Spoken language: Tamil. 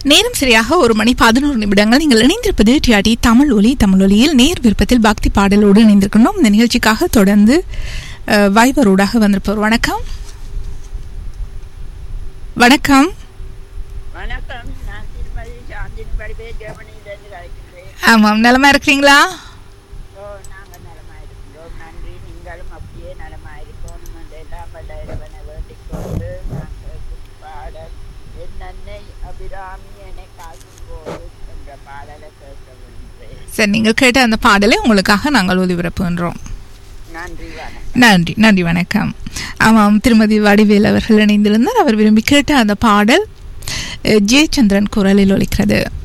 நேரம் சரியாக ஒரு மணி பதினோரு நிமிடங்கள் நீங்கள் இணைந்திருப்பது டிஆடி தமிழ் ஒலி தமிழ் ஒலியில் நேர் விருப்பத்தில் பக்தி பாடலோடு இணைந்திருக்கணும் இந்த நிகழ்ச்சிக்காக தொடர்ந்து அஹ், வைபரோடாக வந்திருப்பவர் வணக்கம் வணக்கம் வணக்கம் நான் திருமதி சாந்தினி படிப்பே ஜெர்மனியிலிருந்து கலைக்கின்றேன் ஆமாம் நலமா இருக்கிறீங்களா ஓ நாங்கள் நலமாக இருக்கின்றோம் நன்றி நீங்களும் அப்படியே நலமாக இருக்கணும் என்று எல்லாம் வல்ல இறைவனை வேண்டிக் கொண்டு நாங்கள் பாடல் என் அன்னை அபிராமி என்னை காக்கும் போது என்ற பாடலை கேட்க விரும்புகிறேன் சரி நீங்கள் கேட்ட அந்த பாடலை உங்களுக்காக நாங்கள் ஒலிபரப்புகின்றோம் நன்றி வணக்கம் நன்றி நன்றி வணக்கம் ஆமாம் திருமதி வடிவேல் அவர்கள் இணைந்திருந்தார் அவர் விரும்பி கேட்ட அந்த பாடல் அஹ், ஜெயச்சந்திரன் குரலில் ஒலிக்கிறது